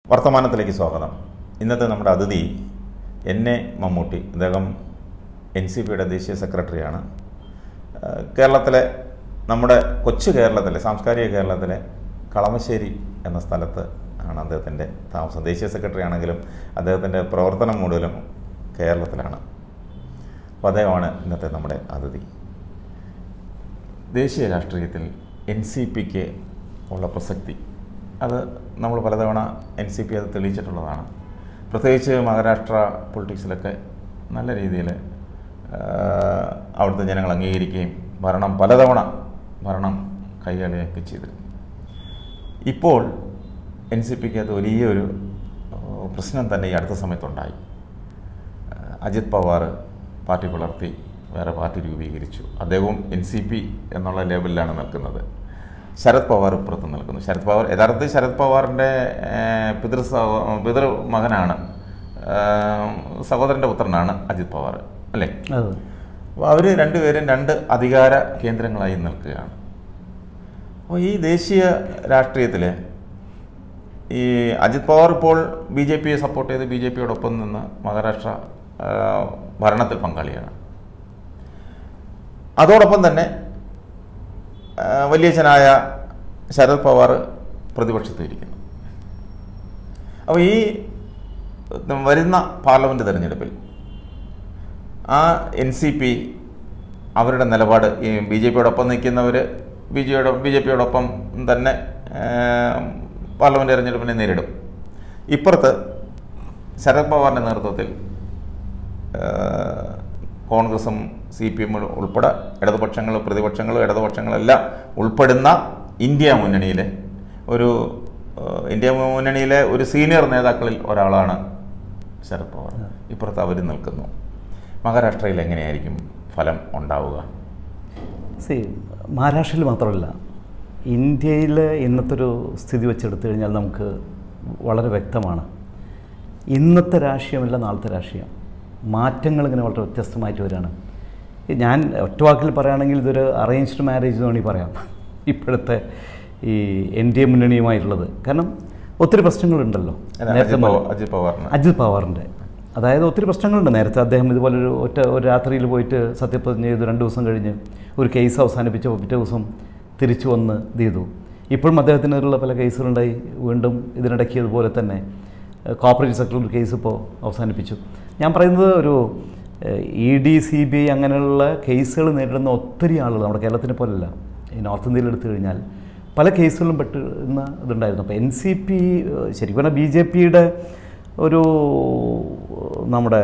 വർത്തമാനത്തിലേക്ക് സ്വാഗതം ഇന്നത്തെ നമ്മുടെ അതിഥി എൻ എ മമ്മൂട്ടി അദ്ദേഹം എൻ സി പിയുടെ ദേശീയ സെക്രട്ടറിയാണ് ഏഹ് കേരളത്തിലെ നമ്മുടെ കൊച്ചു കേരളത്തിലെ സാംസ്കാരിക കേരളത്തിലെ കളമശ്ശേരി എന്ന സ്ഥലത്ത് ആണ് അദ്ദേഹത്തിൻ്റെ താമസം ദേശീയ സെക്രട്ടറി ആണെങ്കിലും അദ്ദേഹത്തിൻ്റെ പ്രവർത്തനം മുഴുവനും കേരളത്തിലാണ് അപ്പോൾ അദ്ദേഹമാണ് ഇന്നത്തെ നമ്മുടെ അതിഥി ദേശീയ രാഷ്ട്രീയത്തിൽ എൻ സി പിക്ക് ഉള്ള പ്രസക്തി അത് നമ്മൾ പലതവണ എൻ സി പി അത് തെളിയിച്ചിട്ടുള്ളതാണ് പ്രത്യേകിച്ച് മഹാരാഷ്ട്ര പൊളിറ്റിക്സിലൊക്കെ നല്ല രീതിയിൽ അവിടുത്തെ ജനങ്ങൾ അംഗീകരിക്കുകയും ഭരണം പലതവണ ഭരണം കൈകാളിയൊക്കെ ചെയ്തിരുന്നു ഇപ്പോൾ എൻ സി പിക്ക് അത് വലിയൊരു ഏഹ്, പ്രശ്നം തന്നെ ഈ അടുത്ത സമയത്തുണ്ടായി ഏഹ്, അജിത് പവാർ പാർട്ടി പിളർത്തി വേറെ പാർട്ടി രൂപീകരിച്ചു അദ്ദേഹവും എൻ സി പി എന്നുള്ള ലേബലിലാണ് നിൽക്കുന്നത് ശരത് പവാർ ഇപ്പുറത്ത് നിൽക്കുന്നു ശരത് പവാർ യഥാർത്ഥത്തിൽ ശരത് പവാറിൻ്റെ ഏഹ്, പിതൃ സഹോ- പിതൃ മകനാണ് ഏഹ്, സഹോദരൻ്റെ പുത്രനാണ് അജിത് പവാർ അല്ലേ അതെ അപ്പോൾ അവർ രണ്ടുപേരും രണ്ട് അധികാര കേന്ദ്രങ്ങളായി നിൽക്കുകയാണ് അപ്പോൾ ഈ ദേശീയ രാഷ്ട്രീയത്തിൽ ഈ അജിത് പവാർ ഇപ്പോൾ ബി ജെ പിയെ സപ്പോർട്ട് ചെയ്ത് ബി ജെ പിയോടൊപ്പം നിന്ന് മഹാരാഷ്ട്ര ആ, ഭരണത്തിൽ പങ്കാളിയാണ് അതോടൊപ്പം തന്നെ ആ, വലിയച്ഛനായ ശരത് പവാർ പ്രതിപക്ഷത്ത് ഇരിക്കുന്നു അപ്പോൾ ഈ വരുന്ന പാർലമെൻറ്റ് തെരഞ്ഞെടുപ്പിൽ ആ എൻ സി പി അവരുടെ നിലപാട് ഈ ബി ജെ പിയോടൊപ്പം നിൽക്കുന്നവർ ബി ജെയുടെ ബി ജെ പിയോടൊപ്പം തന്നെ ഏം, പാർലമെൻറ്റ് തെരഞ്ഞെടുപ്പിനെ നേരിടും ഇപ്പുറത്ത് ശരത് പവാറിൻ്റെ നേതൃത്വത്തിൽ ഏഹ്, കോൺഗ്രസും സി പി എം ഉൾപ്പെടെ ഇടതുപക്ഷങ്ങൾ പ്രതിപക്ഷങ്ങൾ ഇടതുപക്ഷങ്ങളെല്ലാം ഉൾപ്പെടുന്ന ഇന്ത്യ മുന്നണിയിലെ ഒരു ഏഹ്, ഇന്ത്യ മുന്നണിയിലെ ഒരു സീനിയർ നേതാക്കളിൽ ഒരാളാണ് ശരത് പവാർ ഇപ്പുറത്ത് അവർ നിൽക്കുന്നു മഹാരാഷ്ട്രയിൽ എങ്ങനെയായിരിക്കും ഫലം ഉണ്ടാവുക സി മഹാരാഷ്ട്രയിൽ മാത്രമല്ല ഇന്ത്യയിൽ ഇന്നത്തെ ഒരു സ്ഥിതി വെച്ചെടുത്തു കഴിഞ്ഞാൽ നമുക്ക് വളരെ വ്യക്തമാണ് ഇന്നത്തെ രാഷ്ട്രീയമല്ല നാളത്തെ രാഷ്ട്രീയം മാറ്റങ്ങൾ ഇങ്ങനെ വളരെ വ്യത്യസ്തമായിട്ട് വരികയാണ് ഈ ഞാൻ ഒറ്റ വാക്കിൽ പറയുകയാണെങ്കിൽ ഇതൊരു അറേഞ്ച്ഡ് മാരേജ് എന്ന് വേണമെങ്കിൽ പറയാം ഇപ്പോഴത്തെ ഈ എൻ ഡി എ മുന്നണിയുമായിട്ടുള്ളത് കാരണം ഒത്തിരി പ്രശ്നങ്ങളുണ്ടല്ലോ അല്ല, നേരത്തെ അജിത് മുതൽ. പവാർ- അജിത് പവാറിന് അജിത് പവാറിൻ്റെ അതായത് ഒത്തിരി പ്രശ്നങ്ങളുണ്ട് നേരത്തെ അദ്ദേഹം ഇതുപോലൊരു ഒറ്റ ഒരു രാത്രിയിൽ പോയിട്ട് സത്യപ്രതിജ്ഞ ചെയ്തു രണ്ട് ദിവസം കഴിഞ്ഞ് ഒരു കേസ് അവസാനിപ്പിച്ച് പിറ്റേ ദിവസം തിരിച്ചു വന്ന് ഇത് ചെയ്തു ഇപ്പോഴും അദ്ദേഹത്തിനെതിരുള്ള പല കേസുകളുണ്ടായി വീണ്ടും ഇതിനിടയ്ക്ക് ഇതുപോലെ തന്നെ കോപ്പറേറ്റീവ് സെക്ടറിൽ ഒരു കേസ് ഇപ്പോൾ അവസാനിപ്പിച്ചു ഞാൻ പറയുന്നത് ഒരു E D C B I അങ്ങനെയുള്ള കേസുകൾ നേരിടുന്ന ഒത്തിരി ആളുകൾ നമ്മുടെ കേരളത്തിനെ പോലല്ല ഈ നോർത്ത് ഇന്ത്യയിൽ എടുത്തു കഴിഞ്ഞാൽ പല കേസുകളിലും പെട്ട് ഇന്ന് ഇതുണ്ടായിരുന്നു അപ്പോൾ എൻ സി പി ശരിക്കും പറഞ്ഞാൽ ബി ജെ പിയുടെ ഒരു നമ്മുടെ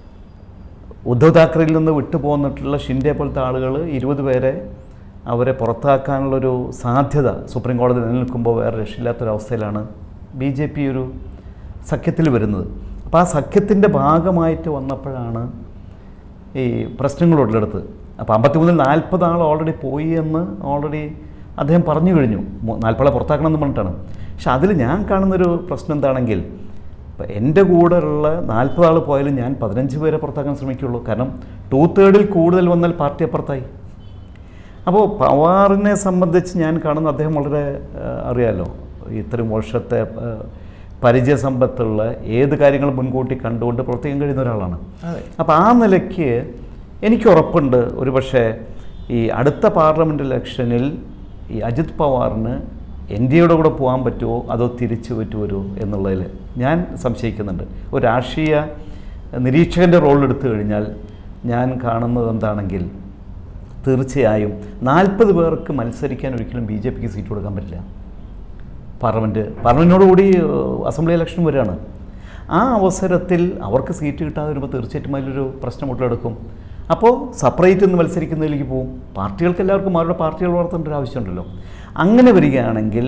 ഉദ്ധവ് താക്കറയിൽ നിന്ന് വിട്ടുപോന്നിട്ടുള്ള ഷിൻഡെ പോലത്തെ ആളുകൾ ഇരുപത് പേരെ അവരെ പുറത്താക്കാനുള്ളൊരു സാധ്യത സുപ്രീം കോടതി നിലനിൽക്കുമ്പോൾ വേറെ രക്ഷയില്ലാത്തൊരവസ്ഥയിലാണ് ബി ജെ പി ഒരു സഖ്യത്തിൽ വരുന്നത് അപ്പോൾ ആ സഖ്യത്തിൻ്റെ ഭാഗമായിട്ട് വന്നപ്പോഴാണ് ഈ പ്രശ്നങ്ങൾ ഉള്ളിടത്ത് അപ്പോൾ അമ്പത്തിമൂന്നിൽ നാൽപ്പത് ആൾ ഓൾറെഡി പോയി എന്ന് ഓൾറെഡി അദ്ദേഹം പറഞ്ഞു കഴിഞ്ഞു മു- നാൽപ്പതാളെ പുറത്താക്കണം എന്ന് പറഞ്ഞിട്ടാണ് പക്ഷെ അതിൽ ഞാൻ കാണുന്നൊരു പ്രശ്നം എന്താണെങ്കിൽ ഇപ്പം എൻ്റെ കൂടെ ഉള്ള നാൽപ്പത് ആൾ പോയാലും ഞാൻ പതിനഞ്ച് പേരെ പുറത്താക്കാൻ ശ്രമിക്കുള്ളൂ കാരണം ടു തേർഡിൽ കൂടുതൽ വന്നാൽ പാർട്ടി അപ്പുറത്തായി അപ്പോൾ പവാറിനെ സംബന്ധിച്ച് ഞാൻ കാണുന്ന അദ്ദേഹം വളരെ ആ, അറിയാലോ ഇത്രയും വർഷത്തെ ആ, പരിചയസമ്പത്തുള്ള ഏത് കാര്യങ്ങളും മുൻകൂട്ടി കണ്ടുകൊണ്ട് പ്രവർത്തിക്കാൻ കഴിയുന്ന ഒരാളാണ് അതെ അപ്പോൾ ആ നിലയ്ക്ക് എനിക്ക് ഉറപ്പുണ്ട് ഒരുപക്ഷെ ഈ അടുത്ത പാർലമെൻറ്റ് ഇലക്ഷനിൽ ഈ അജിത് പവാറിന് എൻ ഡി എയുടെ കൂടെ പോകാൻ പറ്റുമോ അതോ തിരിച്ചു പറ്റുമോ എന്നുള്ളതിൽ ഞാൻ സംശയിക്കുന്നുണ്ട് ഒരു രാഷ്ട്രീയ നിരീക്ഷകൻ്റെ റോൾ എടുത്തു കഴിഞ്ഞാൽ ഞാൻ കാണുന്നത് എന്താണെങ്കിൽ തീർച്ചയായും നാൽപ്പത് പേർക്ക് മത്സരിക്കാൻ ഒരിക്കലും ബി ജെ പിക്ക് സീറ്റ് കൊടുക്കാൻ പറ്റില്ല പാർലമെൻറ്റ് പാർലമെൻറ്റിനോടുകൂടി ഏഹ്, അസംബ്ലി ഇലക്ഷൻ വരികയാണ് ആ അവസരത്തിൽ അവർക്ക് സീറ്റ് കിട്ടാതെ വരുമ്പോൾ തീർച്ചയായിട്ടും അതിലൊരു പ്രശ്നം ഉടലെടുക്കും അപ്പോൾ സെപ്പറേറ്റ് ഒന്ന് മത്സരിക്കുന്നതിലേക്ക് പോകും പാർട്ടികൾക്ക് എല്ലാവർക്കും അവരുടെ പാർട്ടികൾ വളർത്തേണ്ട ഒരു ആവശ്യമുണ്ടല്ലോ അങ്ങനെ വരികയാണെങ്കിൽ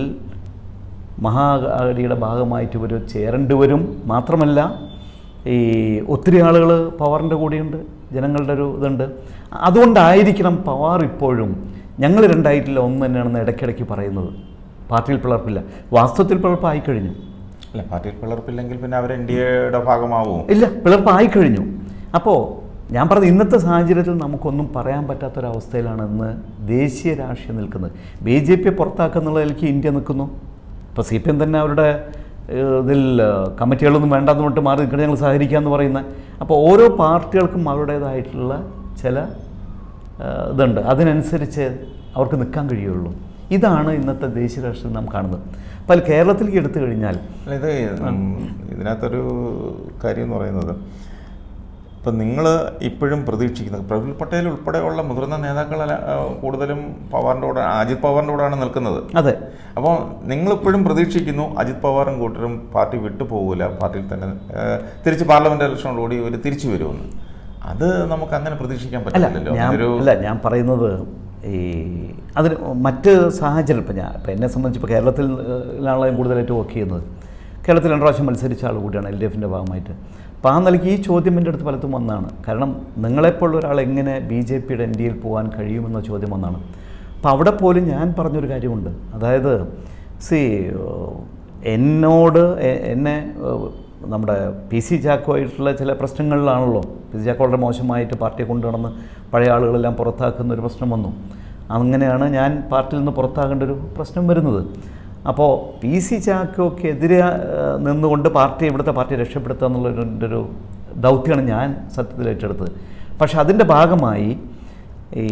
മഹാകാരിയുടെ ഭാഗമായിട്ട് ഇവർ ചേരേണ്ടി വരും മാത്രമല്ല ഈ ഒത്തിരി ആളുകൾ പവാറിൻ്റെ കൂടെയുണ്ട് ജനങ്ങളുടെ ഒരു ഇതുണ്ട് അതുകൊണ്ടായിരിക്കണം പവാർ ഇപ്പോഴും ഞങ്ങൾ രണ്ടായിട്ടില്ല ഒന്ന് തന്നെയാണെന്ന് ഇടയ്ക്കിടയ്ക്ക് പറയുന്നത് പാർട്ടിയിൽ പിളർപ്പില്ല വാസ്തവത്തിൽ പിളർപ്പായി കഴിഞ്ഞു അല്ല പാർട്ടിയിൽ പിളർപ്പില്ലെങ്കിൽ പിന്നെ അവർ എൻ ഡി എയുടെ ഭാഗമാവും ഇല്ല പിളർപ്പായി കഴിഞ്ഞു അപ്പോൾ ഞാൻ പറഞ്ഞ ഇന്നത്തെ സാഹചര്യത്തിൽ നമുക്കൊന്നും പറയാൻ പറ്റാത്തൊരവസ്ഥയിലാണ് ഇന്ന് ദേശീയ രാഷ്ട്രീയം നിൽക്കുന്നത് ബി ജെ പി പുറത്താക്കുന്നുള്ളതിലേക്ക് ഇന്ത്യ നിൽക്കുന്നു ഇപ്പോൾ സി പി എം തന്നെ അവരുടെ ഏഹ്, ഇതിൽ ഏഹ്, കമ്മിറ്റികളൊന്നും വേണ്ടെന്ന് പറഞ്ഞിട്ട് മാറി നിൽക്കണം ഞങ്ങൾ സഹകരിക്കാമെന്ന് പറയുന്ന അപ്പോൾ ഓരോ പാർട്ടികൾക്കും അവരുടേതായിട്ടുള്ള ചില ഏഹ്, ഇതുണ്ട് അതിനനുസരിച്ച് അവർക്ക് നിൽക്കാൻ കഴിയുള്ളൂ ഇതാണ് ഇന്നത്തെ ദേശീയ രാഷ്ട്രീയം നാം കാണുന്നത് അപ്പോൾ അതിൽ കേരളത്തിലേക്ക് എടുത്തു കഴിഞ്ഞാൽ അല്ല, ഇത് ഉം, ഇതിനകത്തൊരു കാര്യം എന്ന് പറയുന്നത് ഇപ്പം നിങ്ങൾ ഇപ്പോഴും പ്രതീക്ഷിക്കുന്നത് പ്രഫുൽ പട്ടേൽ ഉൾപ്പെടെയുള്ള മുതിർന്ന നേതാക്കൾ കൂടുതലും പവാറിൻ്റെ കൂടെ അജിത് പവാറിൻ്റെ കൂടെയാണ് നിൽക്കുന്നത് അതെ അപ്പോൾ നിങ്ങളിപ്പോഴും പ്രതീക്ഷിക്കുന്നു അജിത് പവാറും കൂട്ടരും പാർട്ടി വിട്ടു പോകില്ല പാർട്ടിയിൽ തന്നെ ഏഹ്, തിരിച്ച് പാർലമെന്റ് ഇലക്ഷനോടുകൂടി ഒരു തിരിച്ചു വരുമെന്ന് അത് നമുക്ക് അങ്ങനെ പ്രതീക്ഷിക്കാൻ അല്ല പറ്റില്ലല്ലോ ഞാൻ ഒരു അല്ല ഞാൻ പറയുന്നത് ഈ അതിന് മറ്റ് സാഹചര്യം ഇപ്പം ഞാൻ ഇപ്പം എന്നെ സംബന്ധിച്ച് ഇപ്പോൾ കേരളത്തിലാണല്ലോ ഞാൻ കൂടുതലായിട്ട് വർക്ക് ചെയ്യുന്നത് കേരളത്തിൽ രണ്ട് പ്രാവശ്യം മത്സരിച്ച ആൾ കൂടിയാണ് എൽ ഡി എഫിൻ്റെ ഭാഗമായിട്ട് അപ്പോൾ ആ നിലയ്ക്ക് ഈ ചോദ്യം എൻ്റെ അടുത്ത് പലതും വന്നതാണ് കാരണം നിങ്ങളെപ്പോലുള്ള ഒരാൾ എങ്ങനെ ബി ജെ പിയുടെ എൻ ഡി എയിൽ പോകാൻ കഴിയുമെന്ന ചോദ്യം വന്നതാണ് അപ്പോൾ അവിടെ പോലും ഞാൻ പറഞ്ഞൊരു കാര്യമുണ്ട് അതായത് സി എന്നോട് എ- എന്നെ ഏഹ്, നമ്മുടെ പി സി ചാക്കോയായിട്ടുള്ള ചില പ്രശ്നങ്ങളിലാണല്ലോ പി സി ചാക്കോ വളരെ മോശമായിട്ട് പാർട്ടിയെ കൊണ്ടു നടന്ന് പഴയ ആളുകളെല്ലാം പുറത്താക്കുന്ന ഒരു പ്രശ്നം വന്നു അങ്ങനെയാണ് ഞാൻ പാർട്ടിയിൽ നിന്ന് പുറത്താകേണ്ട ഒരു പ്രശ്നം വരുന്നത് അപ്പോൾ പി സി ചാക്കോക്കെതിരെ ഏഹ്, നിന്നുകൊണ്ട് പാർട്ടി ഇവിടുത്തെ പാർട്ടിയെ രക്ഷപ്പെടുത്തുക എന്നുള്ളൊരു എൻ്റെ ഒരു ദൗത്യമാണ് ഞാൻ സത്യത്തിൽ ഏറ്റെടുത്തത് പക്ഷെ അതിൻ്റെ ഭാഗമായി ഈ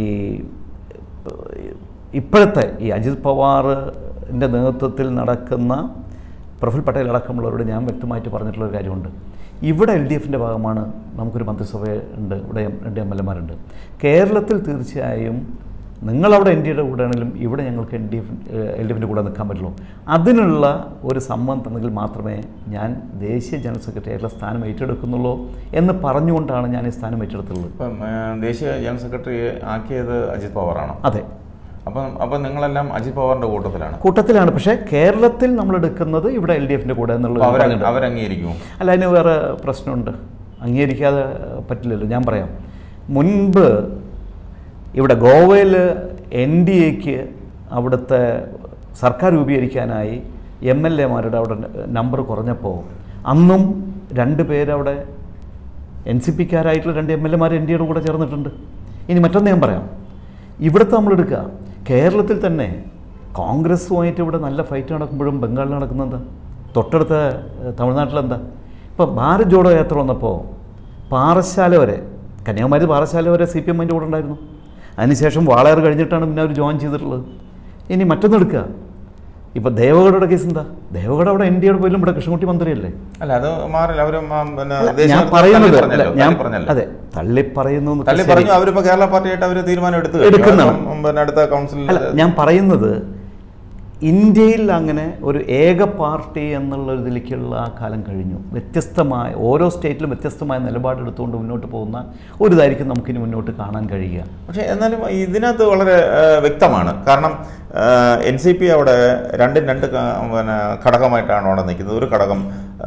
ഇപ്പോഴത്തെ ഈ അജിത് പവാറിൻ്റെ നേതൃത്വത്തിൽ നടക്കുന്ന പ്രഫുൽ പട്ടേൽ അടക്കമുള്ളവരോട് ഞാൻ വ്യക്തമായിട്ട് പറഞ്ഞിട്ടുള്ളൊരു കാര്യമുണ്ട് ഇവിടെ എൽ ഡി എഫിൻ്റെ ഭാഗമാണ് നമുക്കൊരു മന്ത്രിസഭ ഉണ്ട് ഇവിടെ രണ്ട് എം എൽ എമാരുണ്ട് കേരളത്തിൽ തീർച്ചയായും നിങ്ങളവിടെ എൻ ഡി എയുടെ കൂടെ ആണെങ്കിലും ഇവിടെ ഞങ്ങൾക്ക് N D F L D എഫിൻ്റെ കൂടെ നിൽക്കാൻ പറ്റുള്ളൂ അതിനുള്ള ഒരു സമ്മതം തന്നെങ്കിൽ മാത്രമേ ഞാൻ ദേശീയ ജനറൽ സെക്രട്ടറി ആയിട്ടുള്ള സ്ഥാനം ഏറ്റെടുക്കുന്നുള്ളൂ എന്ന് പറഞ്ഞുകൊണ്ടാണ് ഞാൻ ഈ സ്ഥാനം ഏറ്റെടുത്തുള്ളത് ഇപ്പം ഏഹ്, ദേശീയ ജനറൽ സെക്രട്ടറി ആക്കിയത് അജിത് പവാറാണോ അതെ അപ്പം അപ്പം നിങ്ങളെല്ലാം അജിത് പവാറിന്റെ കൂട്ടത്തിലാണ് കൂട്ടത്തിലാണ് പക്ഷേ കേരളത്തിൽ നമ്മൾ എടുക്കുന്നത് ഇവിടെ എൽ ഡി എഫിൻ്റെ കൂടെ എന്നുള്ളത് അപ്പോൾ അവർ പറഞ്ഞിട്ടുണ്ട്. അവരംഗീകരിക്കുമോ അല്ല അതിന് വേറെ പ്രശ്നമുണ്ട് അംഗീകരിക്കാതെ പറ്റില്ലല്ലോ ഞാൻ പറയാം മുൻപ് ഇവിടെ ഗോവയിൽ എൻ ഡി എക്ക് അവിടുത്തെ സർക്കാർ രൂപീകരിക്കാനായി എം എൽ എമാരുടെ അവിടെ നമ്പർ കുറഞ്ഞപ്പോൾ അന്നും രണ്ട് പേരവിടെ എൻ സി പിക്കാരായിട്ടുള്ള രണ്ട് എം എൽ എമാർ എൻ ഡി എയുടെ കൂടെ ചേർന്നിട്ടുണ്ട് ഇനി മറ്റൊന്ന് ഞാൻ പറയാം ഇവിടുത്തെ നമ്മളെടുക്കുക കേരളത്തിൽ തന്നെ കോൺഗ്രസുമായിട്ട് ഇവിടെ നല്ല ഫൈറ്റ് നടക്കുമ്പോഴും ബംഗാളിൽ നടക്കുന്നത് എന്താ തൊട്ടടുത്ത ഏഹ്, തമിഴ്നാട്ടിലെന്താ ഇപ്പോൾ ഭാരത് ജോഡോ യാത്ര വന്നപ്പോൾ പാറശാല വരെ കന്യാകുമാരി പാറശാല വരെ സി പി എമ്മിൻ്റെ കൂടെ ഉണ്ടായിരുന്നു അതിനുശേഷം വാളയാർ കഴിഞ്ഞിട്ടാണ് പിന്നെ അവർ ജോയിൻ ചെയ്തിട്ടുള്ളത് ഇനി മറ്റൊന്നെടുക്കുക ഇപ്പോൾ ദേവഗഡയുടെ കേസ് എന്താ ദേവഗഡ അവിടെ എൻ ഡി എയുടെ പോലും ഇവിടെ കൃഷ്ണൻകുട്ടി മന്ത്രിയല്ലേ അല്ല അത് മാറില്ല അവർ പിന്നെ അല്ല, ദേശീയ ഞാൻ തള്ളി പറയുന്നത് പറഞ്ഞല്ലോ, അല്ല, ഞാൻ തള്ളി പറഞ്ഞല്ലോ. അതെ തള്ളി പറയുന്നു എന്നൊക്കെ തള്ളി ശരി. പറഞ്ഞു അവരിപ്പോ കേരള പാർട്ടിയായിട്ട് അവർ തീരുമാനം എടുത്തു കഴിഞ്ഞു. എടുക്കുന്നതാണ്. അപ്പം പിന്നെ അടുത്ത കൗൺസിലിൽ അല്ല ഞാൻ പറയുന്നത് ഇന്ത്യയിൽ അങ്ങനെ ഒരു ഏക പാർട്ടി എന്നുള്ള ഒരു ഇതിലേക്കുള്ള ആ കാലം കഴിഞ്ഞു വ്യത്യസ്തമായ ഓരോ സ്റ്റേറ്റിലും വ്യത്യസ്തമായ നിലപാടെടുത്തുകൊണ്ട് മുന്നോട്ട് പോകുന്ന ഒരു ഇതായിരിക്കും നമുക്കിനി മുന്നോട്ട് കാണാൻ കഴിയുക പക്ഷേ എന്നാലും ഇതിനകത്ത് വളരെ ആ, വ്യക്തമാണ് കാരണം എൻ സി പി അവിടെ രണ്ടും രണ്ട് ക- പിന്നെ ഘടകമായിട്ടാണ് അവിടെ നിൽക്കുന്നത് ഒരു ഘടകം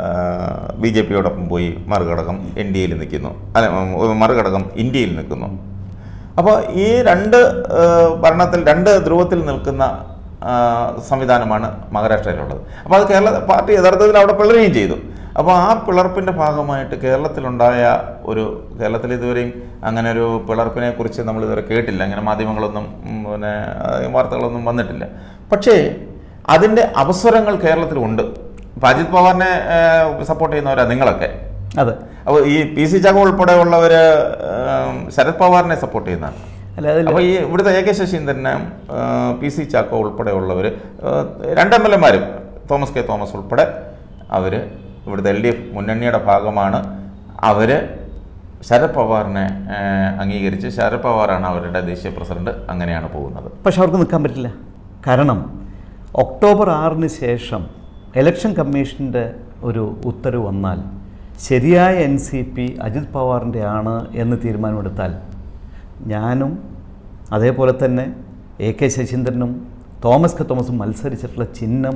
ബി ജെ പിയോടൊപ്പം പോയി മറുഘടകം എൻ ഡി എയിൽ നിൽക്കുന്നു അല്ല ഉം, മറുഘടകം ഇന്ത്യയിൽ നിൽക്കുന്നു അപ്പോൾ ഈ രണ്ട് ആ, ഭരണത്തിൽ രണ്ട് ധ്രുവത്തിൽ നിൽക്കുന്ന ആ, സംവിധാനമാണ് മഹാരാഷ്ട്രയിലുള്ളത് അപ്പോൾ അത് കേരള പാർട്ടി യഥാർത്ഥത്തിൽ അവിടെ പിളരുകയും ചെയ്തു അപ്പോൾ ആ പിളർപ്പിൻ്റെ ഭാഗമായിട്ട് കേരളത്തിലുണ്ടായ ഒരു കേരളത്തിൽ ഇതുവരെയും അങ്ങനെ ഒരു പിളർപ്പിനെ കുറിച്ച് നമ്മൾ ഇതുവരെ കേട്ടില്ല അങ്ങനെ മാധ്യമങ്ങളൊന്നും ഉം, പിന്നെ ആ, വാർത്തകളൊന്നും വന്നിട്ടില്ല പക്ഷേ അതിൻ്റെ അവസരങ്ങൾ കേരളത്തിലുണ്ട് ഇപ്പം അജിത് പവാറിനെ സപ്പോർട്ട് ചെയ്യുന്നവരാ നിങ്ങളൊക്കെ അതെ അപ്പോൾ ഈ പി സി ചാക്കോ ഉൾപ്പെടെയുള്ളവർ ശരത് പവാറിനെ സപ്പോർട്ട് ചെയ്യുന്നതാണ് അല്ല അതിൽ അപ്പോൾ ഈ ഇവിടുത്തെ എ കെ ശശീന്ദ്രന് പി സി ചാക്കോ ഉൾപ്പെടെയുള്ളവർ രണ്ട് എം എൽ എമാരും തോമസ് കെ തോമസ് ഉൾപ്പെടെ അവർ ഇവിടുത്തെ എൽ ഡി എഫ് മുന്നണിയുടെ ഭാഗമാണ് അവർ ശരത് പവാറിനെ ആ, അംഗീകരിച്ച് ശരത് പവാറാണ് അവരുടെ ദേശീയ പ്രസിഡന്റ് അങ്ങനെയാണ് പോകുന്നത് പക്ഷെ അവർക്ക് നിൽക്കാൻ പറ്റില്ല കാരണം ഒക്ടോബർ ആറിന് ശേഷം ഇലക്ഷൻ കമ്മീഷൻ്റെ ഒരു ഉത്തരവ് വന്നാൽ ശരിയായ എൻ സി പി അജിത് പവാറിൻ്റെ ആണ് എന്ന് തീരുമാനമെടുത്താൽ ഞാനും അതേപോലെ തന്നെ എ കെ ശശീന്ദ്രനും തോമസ് കെ തോമസും മത്സരിച്ചിട്ടുള്ള ചിഹ്നം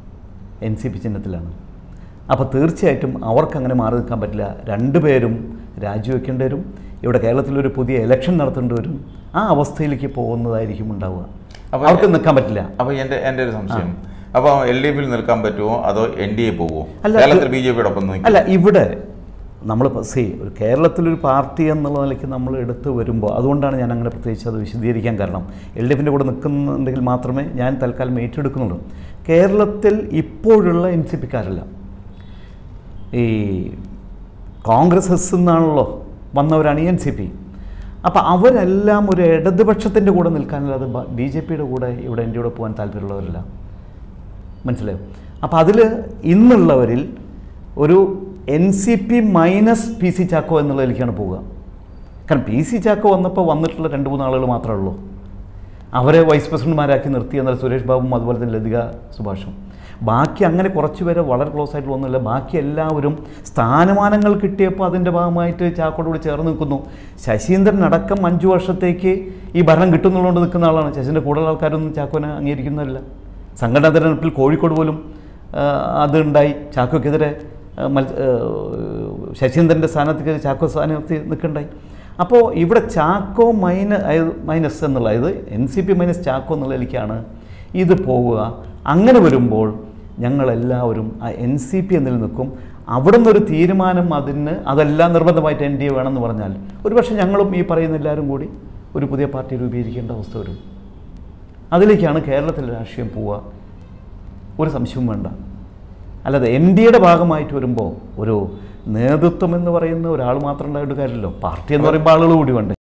എൻ സി പി ചിഹ്നത്തിലാണ് അപ്പോൾ തീർച്ചയായിട്ടും അവർക്കങ്ങനെ മാറി നിൽക്കാൻ പറ്റില്ല രണ്ടുപേരും രാജിവെക്കേണ്ടി വരും ഇവിടെ കേരളത്തിലൊരു പുതിയ ഇലക്ഷൻ നടത്തേണ്ടി വരും ആ അവസ്ഥയിലേക്ക് പോകുന്നതായിരിക്കും ഉണ്ടാവുക അപ്പോൾ അവർക്ക് നിൽക്കാൻ പറ്റില്ല അപ്പോൾ എൻ്റെ എൻ്റെ ഒരു സംശയം അപ്പോൾ എൽ ഡി എഫിൽ നിൽക്കാൻ പറ്റുമോ അതോ എൻ ഡി എ പോകുമോ അല്ല, കേരളത്തിൽ ബി ജെ പിയോടൊപ്പം നിൽക്കും അല്ല ഇവിടെ നമ്മൾ സി ഒരു കേരളത്തിലൊരു പാർട്ടി എന്നുള്ള നിലയ്ക്ക് നമ്മൾ എടുത്ത് വരുമ്പോൾ അതുകൊണ്ടാണ് ഞാൻ അങ്ങനെ പ്രത്യേകിച്ച് അത് വിശദീകരിക്കാൻ കാരണം എൽ ഡി എഫിൻ്റെ കൂടെ നിൽക്കുന്നുണ്ടെങ്കിൽ മാത്രമേ ഞാൻ തൽക്കാലം ഏറ്റെടുക്കുന്നുള്ളൂ കേരളത്തിൽ ഇപ്പോഴുള്ള എൻ സി പിക്കാരല്ല ഈ കോൺഗ്രസ് എസ് എന്നാണല്ലോ വന്നവരാണ് ഈ എൻ സി പി അപ്പോൾ അവരെല്ലാം ഒരു ഇടതുപക്ഷത്തിൻ്റെ കൂടെ നിൽക്കാനല്ലാതെ ബി ജെ പിയുടെ കൂടെ ഇവിടെ എൻ്റെ കൂടെ പോകാൻ താല്പര്യമുള്ളവരല്ല മനസ്സിലായോ അപ്പോൾ അതിൽ ഇന്നുള്ളവരിൽ ഒരു N C P minus P C Chacko എന്നുള്ളതിലേക്കാണ് പോവുക കാരണം പി സി ചാക്കോ വന്നപ്പോൾ വന്നിട്ടുള്ള രണ്ട് മൂന്ന് ആളുകൾ മാത്രമേ ഉള്ളൂ അവരെ വൈസ് പ്രസിഡന്റുമാരാക്കി നിർത്തി എന്നാൽ സുരേഷ് ബാബുവും അതുപോലെ തന്നെ ലതിക സുഭാഷും ബാക്കി അങ്ങനെ കുറച്ച് പേരെ വളരെ ക്ലോസ് ആയിട്ട് ഒന്നുമില്ല ബാക്കി എല്ലാവരും സ്ഥാനമാനങ്ങൾ കിട്ടിയപ്പോൾ അതിൻ്റെ ഭാഗമായിട്ട് ചാക്കോട് കൂടി ചേർന്ന് നിൽക്കുന്നു ശശീന്ദ്രൻ അടക്കം അഞ്ച് വർഷത്തേക്ക് ഈ ഭരണം കിട്ടുന്നുള്ളതുകൊണ്ട് നിൽക്കുന്ന ആളാണ് ശശീന്ദ്രൻ കൂടുതൽ ആൾക്കാരൊന്നും ചാക്കോനെ അംഗീകരിക്കുന്നില്ല സംഘടനാ തെരഞ്ഞെടുപ്പിൽ കോഴിക്കോട് പോലും ആ, അതുണ്ടായി ചാക്കോക്കെതിരെ ആ, മത്സ ആ, ശശീന്ദ്രൻ്റെ സ്ഥാനത്തേക്ക് ചാക്കോ സ്ഥാനത്ത് നിൽക്കണ്ടായി അപ്പോൾ ഇവിടെ ചാക്കോ മൈന അതായത് മൈനസ് എന്നുള്ള അതായത് N C P minus Chacko എന്നുള്ളതിലേക്കാണ് ഇത് പോവുക അങ്ങനെ വരുമ്പോൾ ഞങ്ങളെല്ലാവരും ആ എൻ സി പി എന്നതിൽ നിൽക്കും അവിടെ നിന്നൊരു തീരുമാനം അതിന് അതെല്ലാം നിർബന്ധമായിട്ട് എൻ ഡി എ വേണമെന്ന് പറഞ്ഞാൽ ഒരുപക്ഷെ ഞങ്ങളും ഈ പറയുന്ന എല്ലാവരും കൂടി ഒരു പുതിയ പാർട്ടി രൂപീകരിക്കേണ്ട അവസ്ഥ വരും അതിലേക്കാണ് കേരളത്തിലെ രാഷ്ട്രീയം പോവുക ഒരു സംശയവും വേണ്ട അല്ലാതെ എൻ ഡി എയുടെ ഭാഗമായിട്ട് വരുമ്പോൾ ഒരു നേതൃത്വം എന്ന് പറയുന്ന ഒരാൾ മാത്രം ഉണ്ടായിട്ട് കാര്യമില്ലല്ലോ പാർട്ടി എന്ന് പറയുമ്പോൾ ആളുകൾ കൂടി വേണ്ടേ